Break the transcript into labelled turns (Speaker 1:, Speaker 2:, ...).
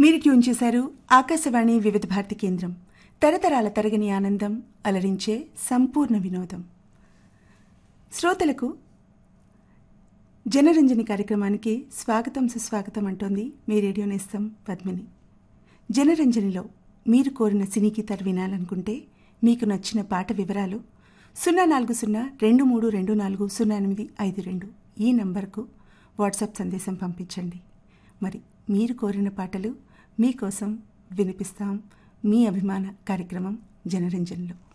Speaker 1: మీరు ట్యూన్ చేశారు ఆకాశవాణి వివిధ భారతి కేంద్రం తరతరాల తరగని ఆనందం అలరించే సంపూర్ణ వినోదం శ్రోతలకు జనరంజని కార్యక్రమానికి స్వాగతం సుస్వాగతం అంటోంది మీ రేడియో నేస్తం పద్మిని జనరంజనిలో మీరు కోరిన సినీ గీతాలు వినాలనుకుంటే మీకు నచ్చిన పాట వివరాలు సున్నా నాలుగు సున్నా రెండు మూడు రెండు నాలుగు సున్నా ఎనిమిది ఐదు రెండు ఈ నంబర్కు వాట్సాప్ సందేశం పంపించండి మరి మీరు కోరిన పాటలు మీకోసం వినిపిస్తాం మీ అభిమాన కార్యక్రమం జనరంజన్లో